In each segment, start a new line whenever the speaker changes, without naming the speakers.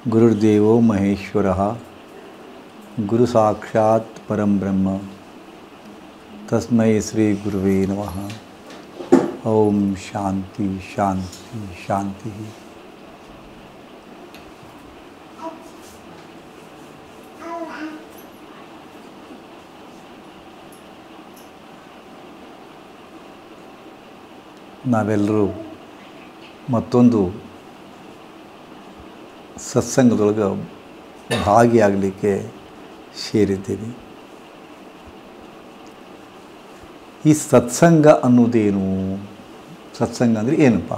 ಗುರುರ್ದೇವೋ ಮಹೇಶ್ವರ ಗುರು ಸಾಕ್ಷಾತ್ ಪರಂ ಬ್ರಹ್ಮ ತಸ್ಮೈ ಶ್ರೀ ಗುರುವೇ ನಮಃ ಓಂ ಶಾಂತಿ ಶಾಂತಿ ಶಾಂತಿ ನಾವೆಲ್ಲರೂ ಮತ್ತೊಂದು ಸತ್ಸಂಗದೊಳಗೆ ಭಾಗಿಯಾಗಲಿಕ್ಕೆ ಸೇರಿದ್ದೀವಿ ಈ ಸತ್ಸಂಗ ಅನ್ನೋದೇನು ಸತ್ಸಂಗ ಅಂದರೆ ಏನಪ್ಪ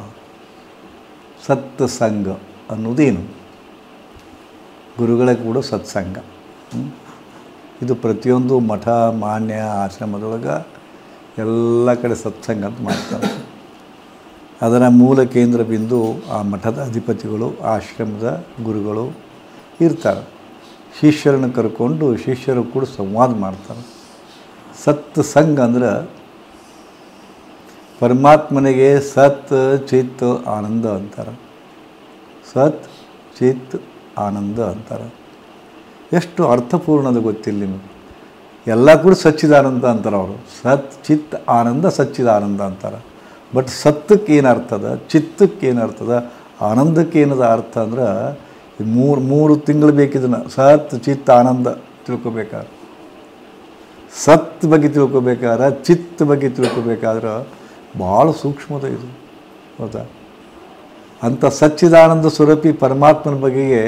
ಸತ್ಸಂಗ ಅನ್ನೋದೇನು ಗುರುಗಳ ಕೂಡ ಸತ್ಸಂಗ ಹ್ಮ್? ಇದು ಪ್ರತಿಯೊಂದು ಮಠ ಮಾನ್ಯ ಆಶ್ರಮದೊಳಗೆ ಎಲ್ಲ ಕಡೆ ಸತ್ಸಂಗ ಅಂತ ಮಾಡ್ತಾರೆ ಅದರ ಮೂಲ ಕೇಂದ್ರ ಬಿಂದು ಆ ಮಠದ ಅಧಿಪತಿಗಳು ಆಶ್ರಮದ ಗುರುಗಳು ಇರ್ತಾರೆ ಶಿಷ್ಯರನ್ನು ಕರ್ಕೊಂಡು ಶಿಷ್ಯರು ಕೂಡ ಸಂವಾದ ಮಾಡ್ತಾರೆ ಸತ್ ಸಂಘ ಅಂದ್ರೆ ಪರಮಾತ್ಮನಿಗೆ ಸತ್ ಚಿತ್ ಆನಂದ ಅಂತಾರೆ ಸತ್ ಚಿತ್ ಆನಂದ ಅಂತಾರೆ ಎಷ್ಟು ಅರ್ಥಪೂರ್ಣದ ಗೊತ್ತಿಲ್ಲ ನಿಮಗೆ ಎಲ್ಲ ಕೂಡ ಸಚ್ಚಿದಾನಂದ ಅಂತಾರೆ ಅವರು ಸತ್ ಚಿತ್ ಆನಂದ ಸಚ್ಚಿದಾನಂದ ಅಂತಾರೆ ಬಟ್ ಸತ್ತಕ್ಕೆ ಏನು ಅರ್ಥದ ಚಿತ್ತಕ್ಕೆ ಏನು ಅರ್ಥದ ಆನಂದಕ್ಕೆ ಏನದ ಅರ್ಥ ಅಂದ್ರೆ ಈ ಮೂರು ಮೂರು ತಿಂಗಳು ಬೇಕಿದನ್ನು ಸತ್ ಚಿತ್ ಆನಂದ ತಿಳ್ಕೊಬೇಕಾದ್ರೆ ಸತ್ ಬಗ್ಗೆ ತಿಳ್ಕೊಬೇಕಾದ್ರೆ ಚಿತ್ ಬಗ್ಗೆ ತಿಳ್ಕೊಬೇಕಾದ್ರೆ ಭಾಳ ಸೂಕ್ಷ್ಮದ ಇದು ಹೌದಾ ಅಂಥ ಸಚ್ಚಿದಾನಂದ ಸ್ವರೂಪಿ ಪರಮಾತ್ಮನ ಬಗೆಗೆ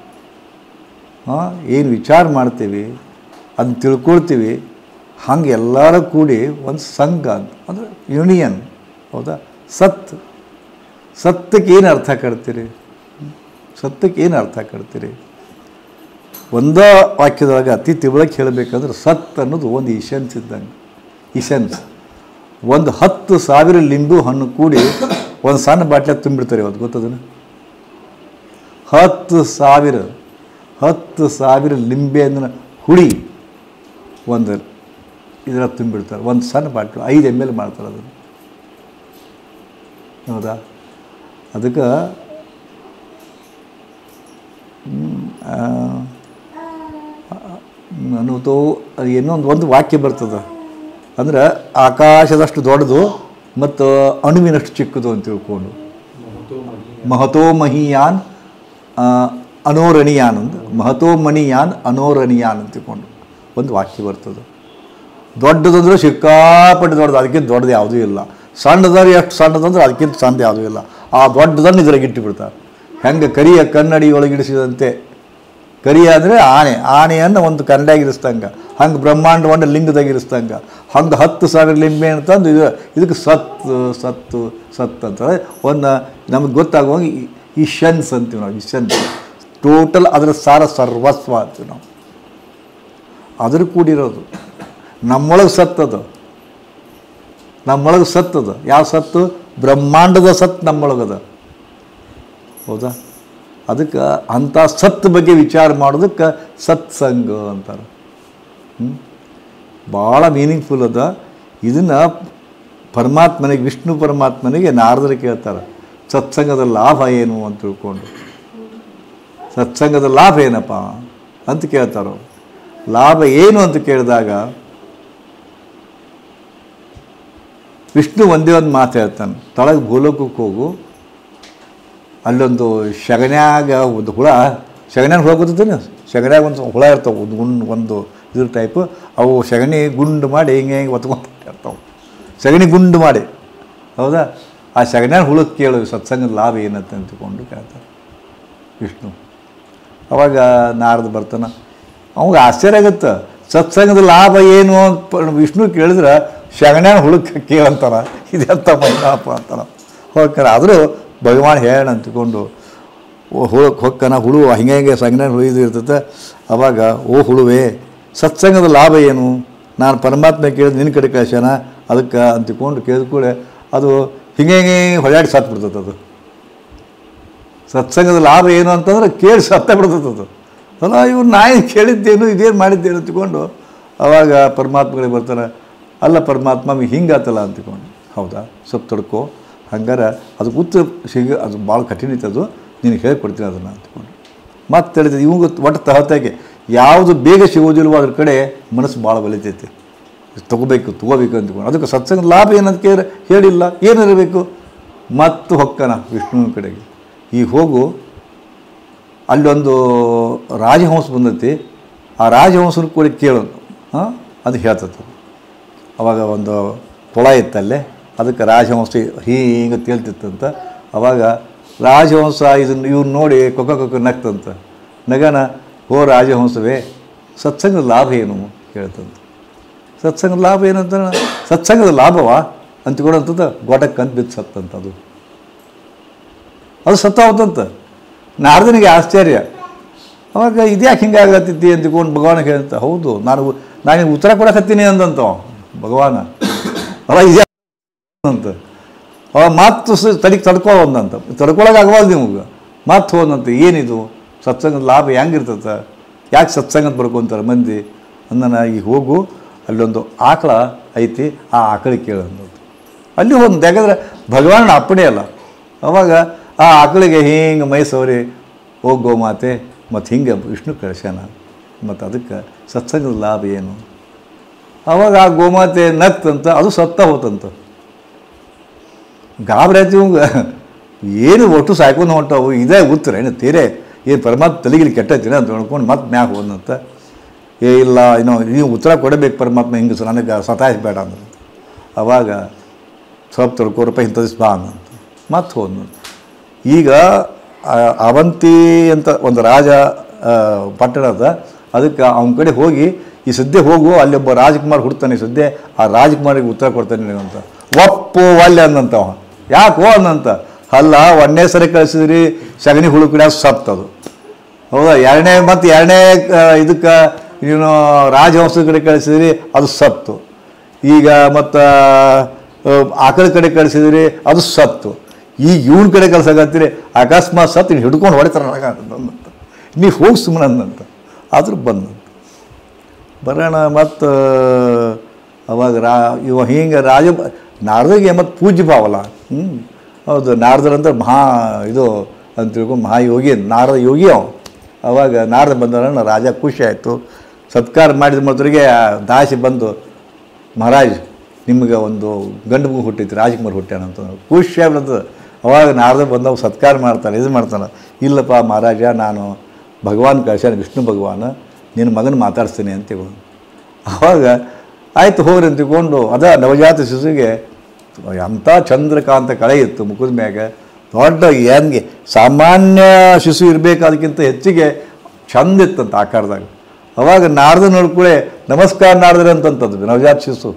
ಏನು ವಿಚಾರ ಮಾಡ್ತೀವಿ ಅದನ್ನ ತಿಳ್ಕೊಳ್ತೀವಿ ಹಂಗೆ ಎಲ್ಲರೂ ಕೂಡಿ ಒಂದು ಸಂಘ ಅಂತ ಅಂದರೆ ಯೂನಿಯನ್ ಹೌದಾ ಸತ್ ಸತ್ತಕ್ಕೆ ಏನು ಅರ್ಥ ಕಟ್ತೀರಿ ಸತ್ತಕ್ಕೆ ಏನು ಅರ್ಥ ಕಟ್ತೀರಿ ಒಂದೇ ವಾಕ್ಯದೊಳಗೆ ಅತಿ ತಿಳುವಳಿಕೆ ಹೇಳಬೇಕಂದ್ರೆ ಸತ್ ಅನ್ನೋದು ಒಂದು ಇಶನ್ಸ್ ಇದ್ದಂಗೆ ಇಶನ್ಸ್ ಒಂದು ಹತ್ತು ಸಾವಿರ ಲಿಂಬು ಹಣ್ಣು ಕೂಡಿ ಒಂದು ಸಣ್ಣ ಬಾಟ್ಲೆ ತುಂಬಿಡ್ತಾರೆ ಅವತ್ತು ಗೊತ್ತದನ್ನು ಹತ್ತು ಸಾವಿರ ಹತ್ತು ಸಾವಿರ ಲಿಂಬೆ ಅಂದ್ರೆ ಹುಳಿ ಒಂದು ಇದರ ತುಂಬಿಡ್ತಾರೆ ಒಂದು ಸಣ್ಣ ಬಾಟ್ಲು ಐದು ಎಮ್ ಎಲ್ ಮಾಡ್ತಾರೆ ಅದನ್ನು ಹೌದಾ ಅದಕ್ಕೆ ಅನ್ನೋದು ಅದು ಇನ್ನೊಂದು ಒಂದು ವಾಕ್ಯ ಬರ್ತದೆ ಅಂದ್ರೆ ಆಕಾಶದಷ್ಟು ದೊಡ್ಡದು ಮತ್ತು ಅಣುವಿನಷ್ಟು ಚಿಕ್ಕದು ಅಂತ ತಿಳ್ಕೊಂಡು ಮಹತೋ ಮಹಿಯಾನ್ ಅನೋರಣೀಯಾನ್ ಅಂತ ಮಹತೋ ಮಣಿಯಾನ್ ಅನೋರಣೀಯಾನ್ ಅಂತ ತಿಳ್ಕೊಂಡು ಒಂದು ವಾಕ್ಯ ಬರ್ತದೆ ದೊಡ್ಡದಂದ್ರೆ ಸಿಕ್ಕಾಪಟ್ಟೆ ದೊಡ್ಡದು ಅದಕ್ಕಿಂತ ದೊಡ್ಡದು ಯಾವುದೂ ಇಲ್ಲ ಸಣ್ಣದಾದ್ರೆ ಎಷ್ಟು ಸಣ್ಣದಂದ್ರೆ ಅದಕ್ಕಿಂತ ಸಣ್ಣದು ಯಾವುದೂ ಇಲ್ಲ ಆ ದೊಡ್ಡದನ್ನು ಇದ್ರಾಗ ಇಟ್ಟುಬಿಡ್ತಾರೆ ಹೆಂಗೆ ಕರಿಯ ಕನ್ನಡಿ ಒಳಗಿಡಿಸಿದಂತೆ ಕರಿಯ ಅಂದರೆ ಆನೆ ಆನೆಯನ್ನು ಒಂದು ಕನ್ನಡಿಯಾಗಿರಿಸ್ದಂಗೆ ಹಂಗೆ ಬ್ರಹ್ಮಾಂಡವನ್ನು ಲಿಂಗದಾಗಿರಿಸ್ದಂಗೆ ಹಂಗೆ ಹತ್ತು ಸಾವಿರ ಲಿಂಬೆ ಅಂತಂದು ಇದು ಇದಕ್ಕೆ ಸತ್ತು ಸತ್ತು ಸತ್ ಅಂತಾರೆ ಒಂದು ನಮಗೆ ಗೊತ್ತಾಗುವಂಗೆ ಇಶನ್ಸ್ ಅಂತೀವಿ ನಾವು ಇಶನ್ಸ್ ಟೋಟಲ್ ಅದರ ಸಾರ ಸರ್ವಸ್ವ ಅಂತೀವಿ ನಾವು ಅದ್ರ ಕೂಡಿರೋದು ನಮ್ಮೊಳಗೆ ಸತ್ತದು ನಮ್ಮೊಳಗೆ ಸತ್ತದ ಯಾವ ಸತ್ತು ಬ್ರಹ್ಮಾಂಡದ ಸತ್ ನಮ್ಮೊಳಗದ ಹೌದಾ ಅದಕ್ಕೆ ಅಂಥ ಸತ್ ಬಗ್ಗೆ ವಿಚಾರ ಮಾಡೋದಕ್ಕೆ ಸತ್ಸಂಗ ಅಂತಾರೆ ಹ್ಞೂ ಭಾಳ ಮೀನಿಂಗ್ಫುಲ್ ಅದ ಇದನ್ನು ಪರಮಾತ್ಮನಿಗೆ ವಿಷ್ಣು ಪರಮಾತ್ಮನಿಗೆ ನಾರದರು ಕೇಳ್ತಾರೆ ಸತ್ಸಂಗದ ಲಾಭ ಏನು ಅಂತ ತಿಳ್ಕೊಂಡು ಸತ್ಸಂಗದ ಲಾಭ ಏನಪ್ಪ ಅಂತ ಕೇಳ್ತಾರೆ ಲಾಭ ಏನು ಅಂತ ಕೇಳಿದಾಗ ವಿಷ್ಣು ಒಂದೇ ಒಂದು ಮಾತು ಹೇಳ್ತಾನೆ ತಳಗೆ ಭೂಲೋಕಕ್ಕೆ ಹೋಗು ಅಲ್ಲೊಂದು ಶಗನ್ಯಾಗ ಒಂದು ಹುಳ ಶಗನ್ಯಾಗ ಹುಳ ಗೊತ್ತೇನೆ ಶಗನ್ಯಾಗ ಒಂದು ಹುಳ ಇರ್ತಾವೆ ಒಂದು ಗುಂಡು ಒಂದು ಇದ್ರ ಟೈಪು ಅವು ಸಗಣಿ ಗುಂಡು ಮಾಡಿ ಹಿಂಗೆ ಹಿಂಗೆ ಒತ್ಕೊಂಡು ಇರ್ತಾವೆ ಸಗಣಿ ಗುಂಡು ಮಾಡಿ ಹೌದಾ ಆ ಸಗಣ್ಯಾಗ ಹುಳಕ್ಕೆ ಕೇಳು ಸತ್ಸಂಗದ ಲಾಭ ಏನಂತ ಅಂದ್ಕೊಂಡು ಕೇಳ್ತಾರೆ ವಿಷ್ಣು ಅವಾಗ ನಾರದು ಬರ್ತಾನೆ ಅವಾಗ ಆಶ್ಚರ್ಯ ಆಗುತ್ತೆ ಸತ್ಸಂಗದ ಲಾಭ ಏನು ಅಂತ ವಿಷ್ಣು ಕೇಳಿದ್ರೆ ಶಗಣ್ಯಾನ ಹುಳಕ್ಕೆ ಕೇಳಂತಾರ ಇದೆಂತ ಮೈನಪ್ಪ ಅಂತಾರ ಹೋಗ್ತಾರ ಆದರೂ ಭಗವಾನ್ ಹೇಳ ಅಂತ್ಕೊಂಡು ಹುಳಕ್ಕೆ ಹೊಕ್ಕನ ಹುಳು ಹಿಂಗೆ ಹಿಂಗೆ ಸಂಜ್ಞಾನ ಹುಳಿದು ಇರ್ತದೆ ಅವಾಗ ಓ ಹುಳುವೇ ಸತ್ಸಂಗದ ಲಾಭ ಏನು ನಾನು ಪರಮಾತ್ಮ ಕೇಳಿದ್ರೆ ನಿನ್ನ ಕಡೆ ಕಳ್ಸ್ಯಾನ ಅದಕ್ಕೆ ಅಂತಿಕೊಂಡು ಕೇಳಿದ ಕೂಡ ಅದು ಹಿಂಗೆ ಹಿಂಗೆ ಹೊಳ್ಯಾಡಿ ಸತ್ತು ಬಿಡ್ತದೆ ಅದು ಸತ್ಸಂಗದ ಲಾಭ ಏನು ಅಂತಂದ್ರೆ ಕೇಳಿ ಸತ್ತ ಬಿಡ್ತದೆ ಅದು ಅಲ್ಲ ಇವ್ರು ನಾಯಿ ಕೇಳಿದ್ದೇನು ಇದೇನು ಮಾಡಿದ್ದೇನು ಅಂತ್ಕೊಂಡು ಅವಾಗ ಪರಮಾತ್ಮಗಳಿಗೆ ಬರ್ತಾರೆ ಅಲ್ಲ ಪರಮಾತ್ಮ ಹಿಂಗಾತಲ್ಲ ಅಂತ್ಕೊಂಡು ಹೌದಾ ಸ್ವಲ್ಪ ತಡ್ಕೋ ಹಂಗಾರೆ ಅದಕ್ಕೆ ಉತ್ತರ ಸಿಗ ಅದು ಭಾಳ ಕಠಿಣ ಇತ್ತು ಅದು ನಿನಗೆ ಹೇಳ್ಕೊಡ್ತೀನಿ ಅದನ್ನು ಅಂತ್ಕೊಂಡು ಮತ್ತೆ ತಿಳಿತೈತಿ ಇವಂಗ ಒಟ್ಟು ತಹತಾಗೆ ಯಾವುದು ಬೇಗ ಸಿಗೋದಿಲ್ವೋ ಅದ್ರ ಕಡೆ ಮನಸ್ಸು ಭಾಳ ಬಲಿತೈತಿ ತಗೋಬೇಕು ತಗೋಬೇಕು ಅಂದ್ಕೊಂಡು ಅದಕ್ಕೆ ಸತ್ಸಂಗ ಲಾಭ ಏನಂತ ಕೇಳಿದ್ರೆ ಹೇಳಿಲ್ಲ ಏನಿರಬೇಕು ಮತ್ತು ಹೊಕ್ಕನ ವಿಷ್ಣುವಿನ ಕಡೆಗೆ ಈಗ ಹೋಗು ಅಲ್ಲೊಂದು ರಾಜಹಂಸ ಬಂದೈತಿ ಆ ರಾಜಹಂಸನ ಕೂಡ ಕೇಳೋದು ಹಾಂ ಅದು ಹೇಳ್ತದೆ ಅವಾಗ ಒಂದು ಕೊಳ ಇತ್ತಲ್ಲೇ ಅದಕ್ಕೆ ರಾಜಹಂಸ ಹೀಗೆ ತೇಲ್ತಿತ್ತಂತ ಅವಾಗ ರಾಜಹಂಸ ಇದನ್ನು ಇವ್ನು ನೋಡಿ ಕೊಕ್ಕ ಕೊಕ್ಕ ನಗ್ತಂತ ನಗನ ಓ ರಾಜಹಂಸವೇ ಸತ್ಸಂಗದ ಲಾಭ ಏನು ಹೇಳ್ತಂತ ಸತ್ಸಂಗದ ಲಾಭ ಏನಂತ ಸತ್ಸಂಗದ ಲಾಭವಾ ಅಂತ್ಕೊಂಡಂತದ ಗೋಟಕ್ಕೆ ಅಂತ ಬಿದ್ದು ಸತ್ತಂತ ಅದು ಅದು ಸತ್ತ ಹೋತಂತ ನಾರದನಿಗೆ ಆಶ್ಚರ್ಯ ಅವಾಗ ಇದ್ಯಾಕೆ ಹಿಂಗಾಗತ್ತಿದ್ದಿ ಅಂದ್ಕೊಂಡು ಭಗವಾನ ಹೇಳ್ತ ಹೌದು ನಾನು ನಾನು ಉತ್ತರ ಕೊಡಕತ್ತೀನಿ ಅಂದಂತ ಅವ, ಭಗವಾನ ಅವ ಇದ್ಯಾ ಅಂತ ಅವ ಮಾತು ಸ ತಡಿಗೆ ತಡ್ಕೊ ಒಂದಂತ ತಡ್ಕೊಳಕ್ಕೆ ಆಗವಲ್ದು ನಿಮಗೆ ಮತ್ತೆ ಹೋದಂತ ಏನಿದು ಸತ್ಸಂಗದ ಲಾಭ ಹೆಂಗಿರ್ತದ ಯಾಕೆ ಸತ್ಸಂಗದ ಬರ್ಕೊಂತಾರೆ ಮಂದಿ ಅಂದನ ಈಗ ಹೋಗು ಅಲ್ಲೊಂದು ಆಕಳ ಐತಿ ಆ ಆಕಳಿಗೆ ಕೇಳಂದು ಅಲ್ಲಿ ಒಂದು ಯಾಕಂದ್ರೆ ಭಗವಾನನ ಅಪ್ಪಣೆ ಅಲ್ಲ ಅವಾಗ ಆ ಆಕಳಿಗೆ ಹಿಂಗೆ ಮೈ ಸವರಿ ಹೋಗೋ ಮಾತೆ ಮತ್ತು ಹಿಂಗೆ ವಿಷ್ಣು ಕಳಿಸ್ಯಾನ ಮತ್ತು ಅದಕ್ಕೆ ಸತ್ಸಂಗದ ಲಾಭ ಏನು ಅವಾಗ ಆ ಗೋಮಾತೆ ನತ್ತಂತ ಅದು ಸತ್ತ ಹೋತಂತ ಗಾಬರಿ ಆಯ್ತು ಇವಂಗ ಏನು ಒಟ್ಟು ಸಾಯ್ಕೊಂಡು ಹೊಂಟವು ಇದೇ ಉತ್ತರ ಏನು ತೀರೆ ಏನು ಪರಮಾತ್ಮ ತಲೆಗಿಲಿ ಕೆಟ್ಟೈತಿನ ಅಂತ ನೋಡ್ಕೊಂಡು ಮತ್ತೆ ಮ್ಯಾಗ ಹೋದಂತ ಏ ಇಲ್ಲ ಏನೋ ನೀವು ಉತ್ತರ ಕೊಡಬೇಕು ಪರಮಾತ್ಮ ಹಿಂಗೆ ಸ- ನನಗೆ ಸತಾಯಿಸ್ಬೇಡ ಅಂದ್ರೆ ಅವಾಗ ಸ್ವಲ್ಪ ತಿಳ್ಕೊರಪ್ಪ ಇಂಥ ದಿವ್ಸ ಬಾ ಅಂದಂತ ಮತ್ತೆ ಹೋದ್ನು ಈಗ ಆ ಅವಂತಿ ಅಂತ ಒಂದು ರಾಜ ಆ, ಪಟ್ಟಣ ಅದ ಅದಕ್ಕೆ ಅವನ ಕಡೆ ಹೋಗಿ ಈ ಸದ್ಯ ಹೋಗು ಅಲ್ಲಿ ಒಬ್ಬ ರಾಜಕುಮಾರ್ ಹುಡ್ತಾನೆ ಈ ಸದ್ಯ ಆ ರಾಜಕುಮಾರಿಗೆ ಉತ್ತರ ಕೊಡ್ತಾನೆ ನಿನಗಂತ ಒಪ್ಪು ಒಲ್ಲೆ ಅಂದಂತವ ಯಾಕೆ ಹೋ ಅಂದಂತ ಅಲ್ಲ ಒಂದನೇ ಸರಿ ಕಳಿಸಿದ್ರಿ ಸಗಣಿ ಹುಳು ಗಿಡ ಸತ್ತದು ಹೌದಾ ಎರಡನೇ ಮತ್ತು ಎರಡನೇ ಇದಕ್ಕೆ ನೀನು ರಾಜವಂಶದ ಕಡೆ ಕಳಿಸಿದ್ರಿ ಅದು ಸತ್ತು ಈಗ ಮತ್ತು ಆಕಳ ಕಡೆ ಕಳಿಸಿದ್ರಿ ಅದು ಸತ್ತು ಈಗ ಇವನ ಕಡೆ ಕಳ್ಸಕತ್ತೀರಿ ಅಕಸ್ಮಾತ್ ಸತ್ತು ಇನ್ನು ಹಿಡ್ಕೊಂಡು ಹೊಡಿತಾರ ನನಗ ಅಂತಂದಂತ ನೀವು ಹೋಗಿ ಸುಮ್ಮನೆ ಅಂದಂತ ಆದ್ರೂ ಬಂದಂತ ಬರೋಣ ಮತ್ತು ಅವಾಗ ರಾ ಇವ ಹಿಂಗೆ ರಾಜ ನಾರದಿಗೆ ಮತ್ತು ಪೂಜ್ಯ ಭಾವಲ್ಲ ಹ್ಞೂ ಹೌದು ನಾರದರಂದ್ರೆ ಮಹಾ ಇದು ಅಂತ ತಿಳ್ಕೊಂಡು ಮಹಾಯೋಗಿ ನಾರದ ಯೋಗಿ ಅವ ಅವಾಗ ನಾರದ ಬಂದವರನ್ನ ರಾಜ ಖುಷಿ ಆಯಿತು ಸತ್ಕಾರ ಮಾಡಿದ ಮೊದಲಿಗೆ ಆ ದಾಸಿ ಬಂದು ಮಹಾರಾಜ್ ನಿಮಗೆ ಒಂದು ಗಂಡು ಮಗು ಹುಟ್ಟೈತಿ ರಾಜ್ಕುಮಾರ್ ಹುಟ್ಟ್ಯಾನ ಅಂತ ಖುಷಿ ಆಗ್ಬಿಡ್ತದೆ ಅವಾಗ ನಾರದ ಬಂದವ ಸತ್ಕಾರ ಮಾಡ್ತಾನೆ ಇದು ಮಾಡ್ತಾನೆ ಇಲ್ಲಪ್ಪ ಮಹಾರಾಜ ನಾನು ಭಗವಾನ್ ಕಳ್ಸ್ಯಾನ ವಿಷ್ಣು ಭಗವಾನ ನಿನ್ನ ಮಗನ ಮಾತಾಡ್ತೀನಿ ಅಂತ ತಿಳ್ಕೊಂಡು ಅವಾಗ ಆಯ್ತು ಹೋಗ್ರಿ ಅಂತ ತಿಳ್ಕೊಂಡು ಅದ ನವಜಾತ ಶಿಶುವಿಗೆ ಎಂಥ ಚಂದ್ರಕಾಂತ ಕಳೆ ಇತ್ತು ಮುಖದ ಮ್ಯಾಗ ದೊಡ್ಡ ಹೆಂಗೆ ಸಾಮಾನ್ಯ ಶಿಶು ಇರಬೇಕು ಅದಕ್ಕಿಂತ ಹೆಚ್ಚಿಗೆ ಚಂದ ಇತ್ತಂತ ಆಕಾರದಾಗ ಅವಾಗ ನಾಡ್ದು ನೋಡ್ಕೊಳ್ಳೆ ನಮಸ್ಕಾರ ನಾಡ್ದ್ರೆ ಅಂತಂತದ್ದು ನವಜಾತ ಶಿಶು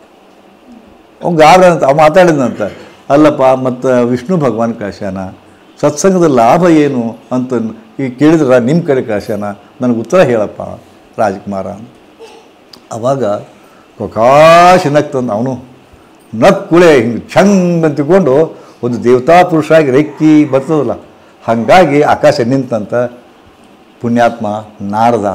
ಅವ್ನು ಗಾಬ್ರ ಅಂತ ಅವ ಮಾತಾಡಿದಂತ ಅಲ್ಲಪ್ಪ ಮತ್ತು ವಿಷ್ಣು ಭಗವಾನ್ ಕಳ್ಸ್ಯಾನ ಸತ್ಸಂಗದ ಲಾಭ ಏನು ಅಂತ ಈಗ ಕೇಳಿದ್ರೆ ನಿಮ್ಮ ಕಡೆ ಕಳ್ಸ್ಯಾನ ನನಗೆ ಉತ್ತರ ಹೇಳಪ್ಪ ರಾಜಕುಮಾರ ಅವಾಗ ಪ್ರಕಾಶ ನಗ್ತಂದ ಅವನು ನಕ್ಕುಳೆ ಹಿಂಗೆ ಚಂಗ್ ಅಂತ ತಿಳ್ಕೊಂಡು ಒಂದು ದೇವತಾ ಪುರುಷಾಗಿ ರೆಕ್ಕಿ ಬರ್ತದಲ್ಲ ಹಾಗಾಗಿ ಆಕಾಶ ನಿಂತಂತ ಪುಣ್ಯಾತ್ಮ ನಾರದ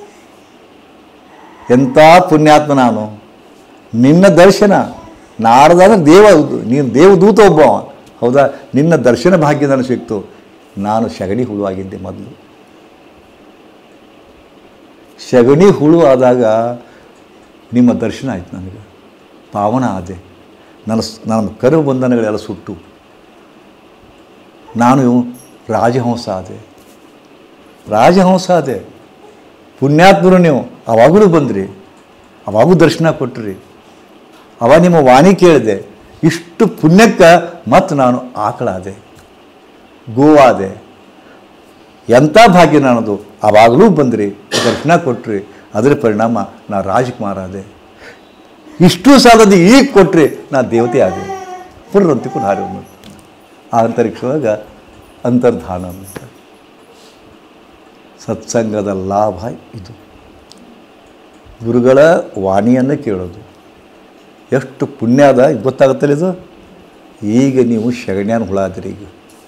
ಎಂಥ ಪುಣ್ಯಾತ್ಮ ನಾನು ನಿನ್ನ ದರ್ಶನ ನಾರದ ಅಂದ್ರೆ ದೇವ ನೀನು ದೇವದೂತ ಒಬ್ಬ ಅವ. ಹೌದಾ ನಿನ್ನ ದರ್ಶನ ಭಾಗ್ಯ ನನಗೆ ಸಿಕ್ತು ನಾನು ಸಗಣಿ ಹುಳು ಆಗಿದ್ದೆ ಮೊದಲು ಸಗಣಿ ಹುಳು ಆದಾಗ ನಿಮ್ಮ ದರ್ಶನ ಆಯ್ತು ನನಗೆ ಪಾವನ ಆದೆ ನನ್ನ ಸ್- ನನ್ನ ಕರು ಬಂಧನಗಳೆಲ್ಲ ಸುಟ್ಟು ನಾನು ರಾಜಹಂಸ ಆದೆ ರಾಜಹಂಸ ಆದೆ ಪುಣ್ಯಾತ್ಮರು ನೀವು ಅವಾಗಲೂ ಬಂದ್ರಿ ಅವಾಗೂ ದರ್ಶನ ಕೊಟ್ರಿ ಅವ ನಿಮ್ಮ ವಾಣಿ ಕೇಳಿದೆ ಇಷ್ಟು ಪುಣ್ಯಕ್ಕೆ ಮತ್ತು ನಾನು ಆಕಳಾದೆ ಗೋವಾದೆ ಎಂಥ ಭಾಗ್ಯ ನಾನದು ಆವಾಗಲೂ ಬಂದ್ರಿ ದರ್ಶನ ಕೊಟ್ರಿ ಅದರ ಪರಿಣಾಮ ನಾ ರಾಜಕುಮಾರ ಆದೆ ಇಷ್ಟು ಸಾಲದ ಈಗ ಕೊಟ್ರಿ ನಾ ದೇವತೆ ಆದೆ ಪುರ್ರಂತಿಕೊಂಡು ಹಾರಿ ಬಂದು ಆ ಅಂತರಿಕ್ಷದೊಳಗೆ ಅಂತರ್ಧಾನ ಅಂತ ಸತ್ಸಂಗದ ಲಾಭ ಇದು ಗುರುಗಳ ವಾಣಿಯನ್ನು ಕೇಳೋದು ಎಷ್ಟು ಪುಣ್ಯ ಅದ ಇದು ಗೊತ್ತಾಗುತ್ತಲ್ಲ ಇದು ಈಗ ನೀವು ಶಗಣ್ಯಾನ ಹುಳ ಆದ್ರಿ ಈಗ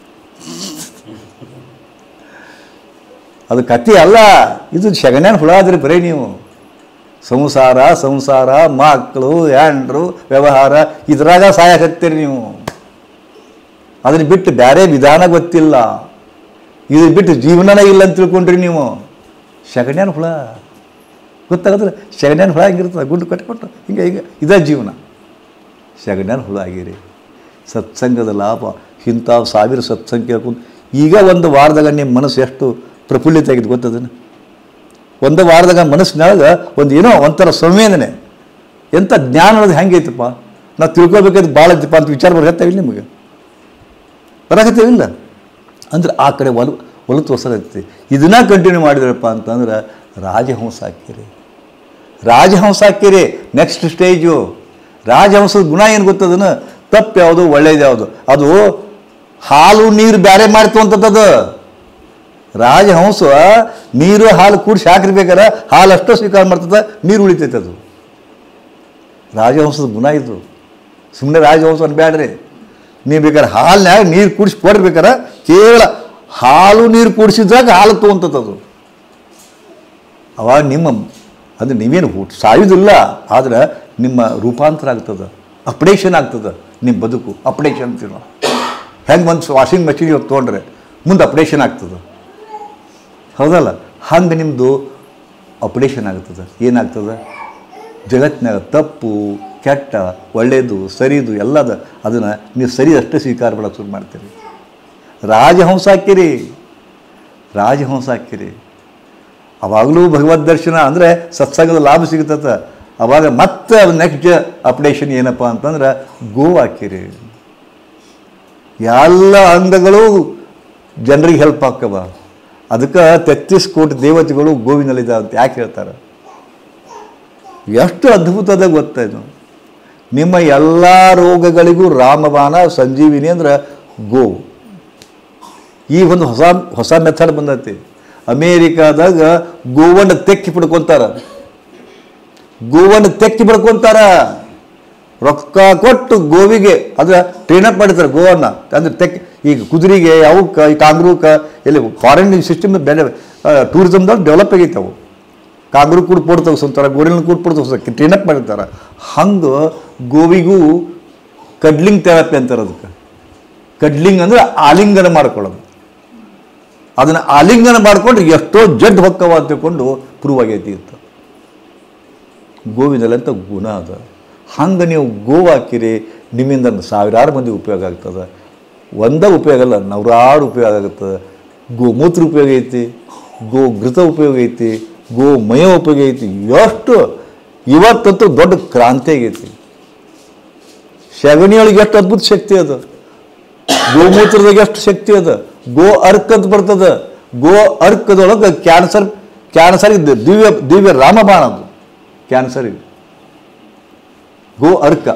ಅದು ಕತೆ ಅಲ್ಲ ಇದು ಶಗಣ್ಯಾನ ಹುಳ ಆದ್ರಿ ಬರೀ ನೀವು ಸಂಸಾರ ಸಂಸಾರ ಮಕ್ಕಳು ಹ್ಯಾಂಡ್ರು ವ್ಯವಹಾರ ಇದ್ರಾಗ ಸಹಾಯಕತ್ತೀರಿ ನೀವು ಅದನ್ನ ಬಿಟ್ಟು ಬೇರೆ ವಿಧಾನ ಗೊತ್ತಿಲ್ಲ ಇದು ಬಿಟ್ಟು ಜೀವನನೇ ಇಲ್ಲ ಅಂತ ತಿಳ್ಕೊಂಡ್ರಿ ನೀವು ಶಗಣ್ಯಾನ ಹುಳ ಗೊತ್ತಾಗದ್ರೆ ಶಗಣ್ಯಾನ ಹುಳ ಹೆಂಗಿರ್ತದೆ ಗುಂಡು ಕಟ್ಕೊಟ್ಟು ಹಿಂಗೆ ಹಿಂಗೆ ಇದೇ ಜೀವನ ಶಗಣ್ಯಾನ ಹುಳ ಆಗಿರಿ ಸತ್ಸಂಗದ ಲಾಭ ಇಂಥ ಸಾವಿರ ಸತ್ಸಂಗ ಕೇಳ್ಕೊಂಡು ಈಗ ಒಂದು ವಾರದಾಗ ನಿಮ್ಮ ಮನಸ್ಸು ಎಷ್ಟು ಪ್ರಫುಲ್ಲಿತ ಆಗಿದೆ ಗೊತ್ತದನ್ನು ಒಂದು ವಾರದಾಗ ಮನಸ್ಸಿನಾಗ ಒಂದು ಏನೋ ಒಂಥರ ಸಂವೇದನೆ ಎಂಥ ಜ್ಞಾನ ಅನ್ನೋದು ಹೆಂಗೈತಪ್ಪ ನಾವು ತಿಳ್ಕೊಬೇಕಾದ್ರೆ ಭಾಳ ಐತಪ್ಪ ಅಂತ ವಿಚಾರ ಬರಕತ್ತೇವಿಲ್ಲ ನಿಮಗೆ ಬರಕತ್ತೇವಿಲ್ಲ ಅಂದ್ರೆ ಆ ಕಡೆ ಒಲ ಒಲತು ಹೊಸದೈತಿ ಇದನ್ನ ಕಂಟಿನ್ಯೂ ಮಾಡಿದ್ರಪ್ಪ ಅಂತಂದ್ರೆ ರಾಜಹಂಸ ಹಾಕಿರಿ ರಾಜಹಂಸ ಹಾಕಿರಿ ನೆಕ್ಸ್ಟ್ ಸ್ಟೇಜು ರಾಜಹಂಸದ ಗುಣ ಏನು ಗೊತ್ತದನ ತಪ್ಪು ಯಾವುದು ಒಳ್ಳೇದು ಯಾವುದು ಅದು ಹಾಲು ನೀರು ಬೇರೆ ಮಾಡ್ತು ಅಂತದ್ದು ರಾಜಹಂಸ ನೀರು ಹಾಲು ಕೂಡಿಸಿ ಹಾಕಿರ್ಬೇಕಾರೆ ಹಾಲು ಅಷ್ಟೋ ಸ್ವೀಕಾರ ಮಾಡ್ತದ ನೀರು ಉಳಿತೈತೆ ಅದು ರಾಜಹಂಸದ ಗುಣ ಇದು ಸುಮ್ಮನೆ ರಾಜಹಂಸ ಅನ್ಬ್ಯಾಡ್ರಿ ನೀವು ಬೇಕಾದ್ರೆ ಹಾಲಿನಾಗ ನೀರು ಕೂಡಿಸಿ ಕೊಡ್ಬೇಕಾರೆ ಕೇವಲ ಹಾಲು ನೀರು ಕೂಡಿಸಿದ್ರಾಗ ಹಾಲು ತೊಗೊಂತದ್ದು ಅವಾಗ ನಿಮ್ಮ ಅದು ನೀವೇನು ಹುಟ್ ಸಾಯುವುದಿಲ್ಲ ಆದ್ರೆ ನಿಮ್ಮ ರೂಪಾಂತರ ಆಗ್ತದೆ ಅಪ್ಡೇಷನ್ ಆಗ್ತದೆ ನಿಮ್ಮ ಬದುಕು ಅಪ್ಡೇಷನ್ ಅಂತೀವಿ ನಾವು ಹೆಂಗೆ ಒಂದು ವಾಷಿಂಗ್ ಮಷಿನ್ ಇವತ್ತು ತೊಗೊಂಡ್ರೆ ಮುಂದೆ ಅಪ್ಡೇಷನ್ ಆಗ್ತದೆ ಹೌದಲ್ಲ ಹಂಗೆ ನಿಮ್ಮದು ಅಪ್ಡೇಷನ್ ಆಗ್ತದೆ ಏನಾಗ್ತದೆ ಜಗತ್ತಿನಾಗ ತಪ್ಪು ಕೆಟ್ಟ ಒಳ್ಳೆಯದು ಸರಿದು ಎಲ್ಲದ ಅದನ್ನು ನೀವು ಸರಿ ಅಷ್ಟೇ ಸ್ವೀಕಾರ ಮಾಡೋಕ್ಕೆ ಶುರು ಮಾಡ್ತೀರಿ ರಾಜಹಂಸ ಹಾಕಿರಿ ರಾಜಹಂಸ ಹಾಕಿರಿ ಅವಾಗಲೂ ಭಗವದ್ ದರ್ಶನ ಅಂದರೆ ಸತ್ಸಂಗದ ಲಾಭ ಸಿಗುತ್ತದ ಅವಾಗ ಮತ್ತೆ ನೆಕ್ಸ್ಟ್ ಅಪ್ಡೇಷನ್ ಏನಪ್ಪ ಅಂತಂದ್ರೆ ಗೋ ಹಾಕಿರಿ ಎಲ್ಲ ಅಂಗಗಳು ಜನರಿಗೆ ಹೆಲ್ಪ್ ಆಗ್ತವ ಅದಕ್ಕೆ ತೆತ್ತಿಸ್ ಕೋಟಿ ದೇವತೆಗಳು ಗೋವಿನಲ್ಲಿದ್ದಾವೆ ಅಂತ ಯಾಕೆ ಹೇಳ್ತಾರೆ ಎಷ್ಟು ಅದ್ಭುತದ ಗೊತ್ತಾಯ್ತು ನಿಮ್ಮ ಎಲ್ಲ ರೋಗಗಳಿಗೂ ರಾಮಬಾಣ ಸಂಜೀವಿನಿ ಅಂದ್ರೆ ಗೋ ಈ ಒಂದು ಹೊಸ ಹೊಸ ಮೆಥಡ್ ಬಂದೈತಿ ಅಮೇರಿಕಾದಾಗ ಗೋವನ್ನು ತೆಕ್ಕಿ ಪಡ್ಕೊಂತಾರ ಗೋವನ್ನು ತೆಕ್ಕಿ ಪಡ್ಕೊಂತಾರ ರೊಕ್ಕ ಕೊಟ್ಟು ಗೋವಿಗೆ ಅದ್ರ ಟ್ರೈನಪ್ ಮಾಡಿರ್ತಾರೆ ಗೋವನ್ನ ಅಂದ್ರೆ ತೆಕ್ಕಿ ಈಗ ಕುದುರೆಗೆ ಅವಕ್ಕೆ ಈ ಕಾಂಗ್ರೂಕ ಎಲ್ಲಿ ಫಾರಿನ್ ಸಿಸ್ಟಮ್ ಬೇರೆ ಟೂರಿಸಮ್ದಾಗ ಡೆವಲಪ್ ಆಗೈತೆ ಅವು ಕಾಂಗ್ರೂ ಕೂಡ ಪೋಡ್ ತೆಗಿಸ್ತಾರೆ ಗೋರಿನ ಕೂಡ ಪೋಡ್ ತೆಗಿಸ್ತಾರೆ ಟ್ರೈನಪ್ ಮಾಡಿರ್ತಾರೆ ಹಂಗೆ ಗೋವಿಗೂ ಕಡ್ಲಿಂಗ್ ಥೆರಪಿ ಅಂತಾರೆ ಅದಕ್ಕೆ ಕಡ್ಲಿಂಗ್ ಅಂದ್ರೆ ಆಲಿಂಗನ ಮಾಡ್ಕೊಳ್ಳೋದು ಅದನ್ನು ಆಲಿಂಗನ ಮಾಡ್ಕೊಂಡ್ರೆ ಎಷ್ಟೋ ಜಡ್ ಹೊಕ್ಕವ ಅಂತ ತಿಳ್ಕೊಂಡು ಪ್ರೂವ್ ಆಗೈತಿ ಅಂತ ಗೋವಿನಲ್ಲಿ ಅಂತ ಗುಣ ಅದ ಹಂಗೆ ನೀವು ಗೋವು ಹಾಕಿರಿ ನಿಮ್ಮಿಂದ ಸಾವಿರಾರು ಮಂದಿ ಉಪಯೋಗ ಆಗ್ತದೆ ಒಂದೇ ಉಪಯೋಗ ಅಲ್ಲ ನೂರಾರು ಉಪಯೋಗ ಆಗುತ್ತದೆ ಗೋಮೂತ್ರ ಉಪಯೋಗ ಐತಿ ಗೋ ಘೃತ ಉಪಯೋಗ ಐತಿ ಗೋ ಮಯ ಉಪಯೋಗ ಐತಿ ಎಷ್ಟು ಇವತ್ತಂತೂ ದೊಡ್ಡ ಕ್ರಾಂತಿ ಆಗೈತಿ ಸಗಣಿಯೊಳಗೆ ಎಷ್ಟು ಅದ್ಭುತ ಶಕ್ತಿ ಅದ ಗೋಮೂತ್ರದಾಗ ಎಷ್ಟು ಶಕ್ತಿ ಅದ ಗೋ ಅರ್ಕ್ ಅಂತ ಬರ್ತದ ಗೋ ಅರ್ಕದೊಳಗೆ ಕ್ಯಾನ್ಸರ್ ಕ್ಯಾನ್ಸರ್ ದಿವ್ಯ ದಿವ್ಯ ರಾಮಬಾಣ ಅದು ಕ್ಯಾನ್ಸರಿಗೆ ಗೋ ಅರ್ಕ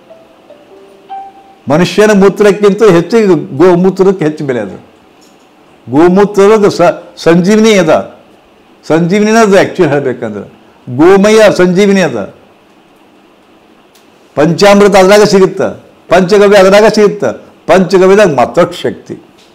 ಮನುಷ್ಯನ ಮೂತ್ರಕ್ಕಿಂತ ಹೆಚ್ಚಿಗೆ ಗೋಮೂತ್ರಕ್ಕೆ ಹೆಚ್ಚು ಬೆಲೆ ಅದು ಗೋಮೂತ್ರದ ಸ ಸಂಜೀವಿನಿ ಅದ ಸಂಜೀವಿನಿನ ಅದು ಆ್ಯಕ್ಚುಲಿ ಹೇಳ್ಬೇಕಂದ್ರೆ ಗೋಮಯ ಸಂಜೀವಿನಿ ಅದ ಪಂಚಾಮೃತ ಅದ್ರಾಗ ಸಿಗುತ್ತೆ ಪಂಚಗವ್ಯ ಅದ್ರಾಗ ಸಿಗುತ್ತೆ ಪಂಚಗವ್ಯದಾಗ ಮತ್ತಷ್ಟು ಶಕ್ತಿ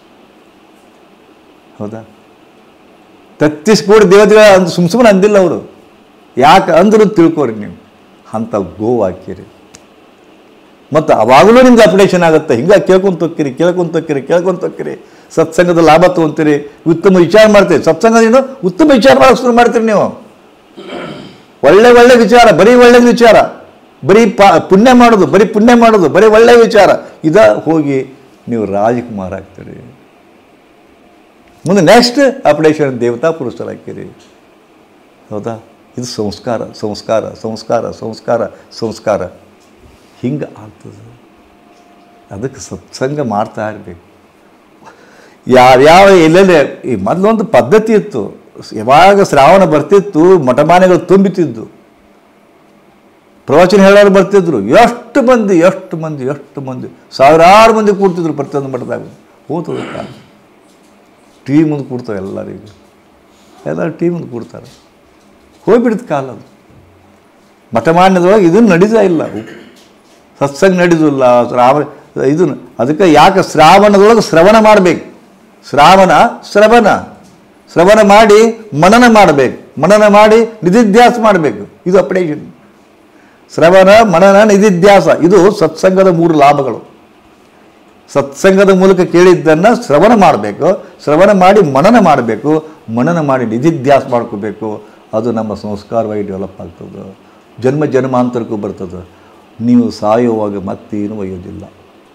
ಹೌದಾ ತತ್ತಿಸ್ ಕೋಟಿ ದೇವತೆಗಳ ಅಂತ ಸುಮ್ ಸುಮ್ಮನೆ ಅಂದಿಲ್ಲ ಅವರು ಯಾಕೆ ಅಂದ್ರು ತಿಳ್ಕೊರಿ ನೀವು ಅಂಥ ಗೋವು ಹಾಕಿರಿ ಮತ್ತು ಅವಾಗಲೂ ನಿಮ್ಗೆ ಅಪ್ಡೇಷನ್ ಆಗುತ್ತೆ ಹಿಂಗೆ ಕೇಳ್ಕೊಂತ ಹೋಗ್ತೀರಿ ಕೇಳ್ಕೊಂತ ಹೋಗ್ತೀರಿ ಕೇಳ್ಕೊಂತ ಹೋಗ್ತೀರಿ ಸತ್ಸಂಗದ ಲಾಭ ತೊಗೊಂತೀರಿ ಉತ್ತಮ ವಿಚಾರ ಮಾಡ್ತೀರಿ ಸತ್ಸಂಗದಿಂದ ಉತ್ತಮ ವಿಚಾರ ಮಾಡೋಕೆ ಶುರು ಮಾಡ್ತೀರಿ ನೀವು ಒಳ್ಳೆ ಒಳ್ಳೆ ವಿಚಾರ ಬರೀ ಒಳ್ಳೆ ವಿಚಾರ ಬರೀ ಪಾ ಪುಣ್ಯ ಮಾಡೋದು ಬರೀ ಪುಣ್ಯ ಮಾಡೋದು ಬರೀ ಒಳ್ಳೆ ವಿಚಾರ ಇದ ಹೋಗಿ ನೀವು ರಾಜಕುಮಾರ ಆಗ್ತೀರಿ ಮುಂದೆ ನೆಕ್ಸ್ಟ್ ಅಪ್ಡೇಷನ್ ದೇವತಾ ಪುರುಷರಾಗ್ತೀರಿ ಹೌದಾ ಇದು ಸಂಸ್ಕಾರ ಸಂಸ್ಕಾರ ಸಂಸ್ಕಾರ ಸಂಸ್ಕಾರ ಸಂಸ್ಕಾರ ಹಿಂಗೆ ಆಗ್ತದೆ ಅದಕ್ಕೆ ಸತ್ಸಂಗ ಮಾಡ್ತಾ ಇರಬೇಕು ಯಾವ್ಯಾವ ಎಲ್ಲೆಲ್ಲಿ ಈ ಮೊದಲೊಂದು ಪದ್ಧತಿ ಇತ್ತು ಯಾವಾಗ ಶ್ರಾವಣ ಬರ್ತಿತ್ತು ಮಠಮಾನೆಗಳು ತುಂಬಿತಿದ್ದು ಪ್ರವಚನ ಹೇಳೋರು ಬರ್ತಿದ್ರು ಎಷ್ಟು ಮಂದಿ ಎಷ್ಟು ಮಂದಿ ಎಷ್ಟು ಮಂದಿ ಸಾವಿರಾರು ಮಂದಿ ಕೂಡ್ತಿದ್ರು ಪ್ರತಿಯೊಂದು ಮಠದಾಗ ಹೋಗ್ತದೆ ಕಾಲ ಟಿ ವಿ ಮುಂದೆ ಕೂಡ್ತಾವೆ ಎಲ್ಲರಿಗೂ ಎಲ್ಲರೂ ಟಿ ವಿ ಮುಂದೆ ಕೂಡ್ತಾರೆ ಹೋಗ್ಬಿಡ್ತು ಕಾಲ ಅದು ಮಠಮಾನ್ಯದೊಳಗೆ ಇದನ್ನು ನಡೀತಾ ಇಲ್ಲ ಸತ್ಸಂಗ ನಡೀದಿಲ್ಲ ಶ್ರಾವಣ ಇದನ್ನು ಅದಕ್ಕೆ ಯಾಕೆ ಶ್ರಾವಣದೊಳಗೆ ಶ್ರವಣ ಮಾಡಬೇಕು ಶ್ರಾವಣ ಶ್ರವಣ ಶ್ರವಣ ಮಾಡಿ ಮನನ ಮಾಡಬೇಕು ಮನನ ಮಾಡಿ ನಿಧಿಧ್ಯಾಸ ಮಾಡಬೇಕು ಇದು ಅಪ್ಡೇಷನ್ ಶ್ರವಣ ಮನನ ನಿಧಿಧ್ಯಾಸ ಇದು ಸತ್ಸಂಗದ ಮೂರು ಲಾಭಗಳು ಸತ್ಸಂಗದ ಮೂಲಕ ಕೇಳಿದ್ದನ್ನು ಶ್ರವಣ ಮಾಡಬೇಕು ಶ್ರವಣ ಮಾಡಿ ಮನನ ಮಾಡಬೇಕು ಮನನ ಮಾಡಿ ನಿಧಿಧ್ಯಾಸ ಮಾಡ್ಕೋಬೇಕು ಅದು ನಮ್ಮ ಸಂಸ್ಕಾರವಾಗಿ ಡೆವಲಪ್ ಆಗ್ತದೆ ಜನ್ಮ ಜನ್ಮಾಂತರಕ್ಕೂ ಬರ್ತದೆ ನೀವು ಸಾಯುವಾಗ ಮತ್ತೇನು ಒಯ್ಯೋದಿಲ್ಲ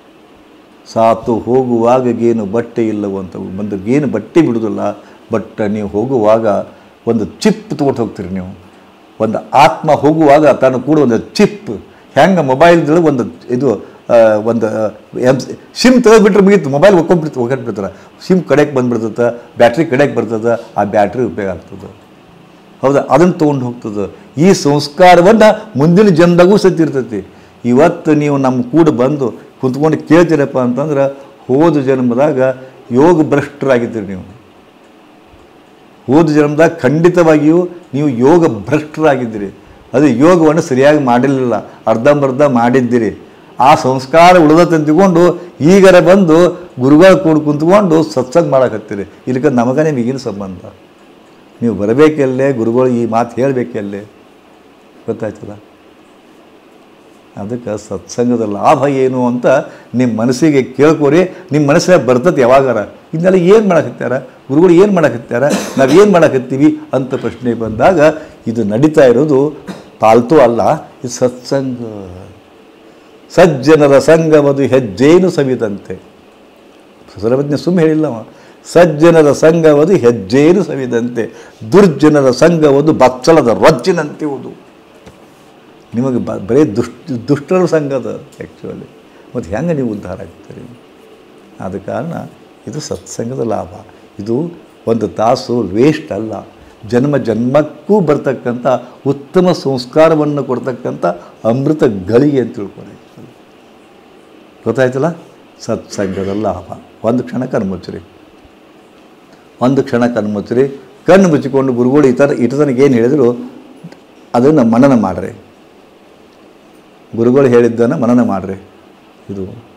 ಸಾತು ಹೋಗುವಾಗ ಗೇನು ಬಟ್ಟೆ ಇಲ್ಲವಂತ ಒಂದು ಗೇನು ಬಟ್ಟೆ ಬಿಡುವುದಿಲ್ಲ ಬಟ್ ನೀವು ಹೋಗುವಾಗ ಒಂದು ಚಿಪ್ ತೊಗೊಂಡು ಹೋಗ್ತೀರಿ ನೀವು ಒಂದು ಆತ್ಮ ಹೋಗುವಾಗ ತಾನು ಕೂಡ ಒಂದು ಚಿಪ್ ಹೆಂಗೆ ಮೊಬೈಲ್ದಲ್ಲಿ ಒಂದು ಇದು ಆ, ಒಂದು ಎಮ್ ಸಿಮ್ ತೆಗೆದುಬಿಟ್ರೆ ಮುಗೀತು ಮೊಬೈಲ್ ಒಕ್ಕೊಂಡ್ಬಿಡ್ತು ಒಗ್ಗಟ್ಬಿಡ್ತಾರೆ ಸಿಮ್ ಕಡೆಗೆ ಬಂದ್ಬಿಡ್ತದೆ ಬ್ಯಾಟ್ರಿ ಕಡೆಗೆ ಬರ್ತದೆ ಆ ಬ್ಯಾಟ್ರಿ ಉಪಯೋಗ ಆಗ್ತದೆ ಹೌದಾ ಅದನ್ನು ತೊಗೊಂಡು ಹೋಗ್ತದೆ ಈ ಸಂಸ್ಕಾರವನ್ನು ಮುಂದಿನ ಜನ್ಮದಾಗೂ ಸತಿ ಇರ್ತೈತಿ ಇವತ್ತು ನೀವು ನಮ್ಮ ಕೂಡ ಬಂದು ಕುಂತ್ಕೊಂಡು ಕೇಳ್ತೀರಪ್ಪ ಅಂತಂದ್ರೆ ಹೋದ ಜನ್ಮದಾಗ ಯೋಗ ಭ್ರಷ್ಟರಾಗಿದ್ದೀರಿ ನೀವು ಹೋದ ಜನ್ಮದಾಗ ಖಂಡಿತವಾಗಿಯೂ ನೀವು ಯೋಗ ಭ್ರಷ್ಟರಾಗಿದ್ದೀರಿ ಅದು ಯೋಗವನ್ನು ಸರಿಯಾಗಿ ಮಾಡಿರಲಿಲ್ಲ ಅರ್ಧಂಬರ್ಧ ಮಾಡಿದ್ದೀರಿ ಆ ಸಂಸ್ಕಾರ ಉಳಿದತ್ತೆ ತಿಳ್ಕೊಂಡು ಈಗರ ಬಂದು ಗುರುಗಳ ಕೂಡ ಕುಂತ್ಕೊಂಡು ಸತ್ಸಂಗ ಮಾಡಕತ್ತೀರಿ ಇದಕ್ಕೆ ನಮಗ ನಿಮಗೇನು ಸಂಬಂಧ ನೀವು ಬರಬೇಕಲ್ಲೇ ಗುರುಗಳು ಈ ಮಾತು ಹೇಳಬೇಕಲ್ಲೇ ಗೊತ್ತಾಯ್ತದ ಅದಕ್ಕೆ ಸತ್ಸಂಗದ ಲಾಭ ಏನು ಅಂತ ನಿಮ್ಮ ಮನಸ್ಸಿಗೆ ಕೇಳ್ಕೊರಿ ನಿಮ್ಮ ಮನಸ್ಸಿಗೆ ಬರ್ತದೆ ಯಾವಾಗಾರ ಇದನ್ನೆಲ್ಲ ಏನು ಮಾಡಕತ್ತಾರ ಗುರುಗಳು ಏನು ಮಾಡಕತ್ತಾರ ನಾವು ಏನು ಮಾಡಕತ್ತೀವಿ ಅಂತ ಪ್ರಶ್ನೆ ಬಂದಾಗ ಇದು ನಡೀತಾ ಇರೋದು ಪಾಲ್ತು ಅಲ್ಲ ಇದು ಸತ್ಸಂಗ ಸಜ್ಜನರ ಸಂಗಮದು ಹೆಜ್ಜೇನು ಸವಿದಂತೆ ಸರ್ವಜ್ಞ ಸುಮ್ಮ ಹೇಳಿಲ್ಲವ ಸಜ್ಜನರ ಸಂಘವದು ಹೆಜ್ಜೇನು ಸವಿದಂತೆ ದುರ್ಜನರ ಸಂಘವದು ಬಚ್ಚಲದ ರೊಜ್ಜಿನಂತಿರುವುದು ನಿಮಗೆ ಬ ಬರೀ ದುಷ್ಟ ದುಷ್ಟರ ಸಂಘದ ಆ್ಯಕ್ಚುಲಿ ಮತ್ತು ಹೆಂಗೆ ನೀವು ಉದ್ಧಾರ ಆಗ್ತೀರಿ ಆದ ಕಾರಣ ಇದು ಸತ್ಸಂಗದ ಲಾಭ ಇದು ಒಂದು ತಾಸು ವೇಸ್ಟ್ ಅಲ್ಲ ಜನ್ಮ ಜನ್ಮಕ್ಕೂ ಬರ್ತಕ್ಕಂಥ ಉತ್ತಮ ಸಂಸ್ಕಾರವನ್ನು ಕೊಡ್ತಕ್ಕಂಥ ಅಮೃತ ಗಳಿಗೆ ಅಂತ ತಿಳ್ಕೊಳ್ಳಿ ಗೊತ್ತಾಯ್ತಲ್ಲ ಸತ್ಸಂಗದ ಲಾಭ ಒಂದು ಕ್ಷಣ ಕಣ್ಮುಚ್ಚ್ರಿ ಒಂದು ಕ್ಷಣ ಕಣ್ಮುಚ್ಚ್ರಿ ಕಣ್ಣು ಮುಚ್ಚಿಕೊಂಡು ಗುರುಗಳು ಈ ಥರ ಇಟ್ಟು ತನಕ ಏನು ಹೇಳಿದ್ರು ಅದನ್ನು ಮನನ ಮಾಡ್ರಿ ಗುರುಗಳು ಹೇಳಿದ್ದನ್ನು ಮನನ ಮಾಡ್ರಿ ಇದು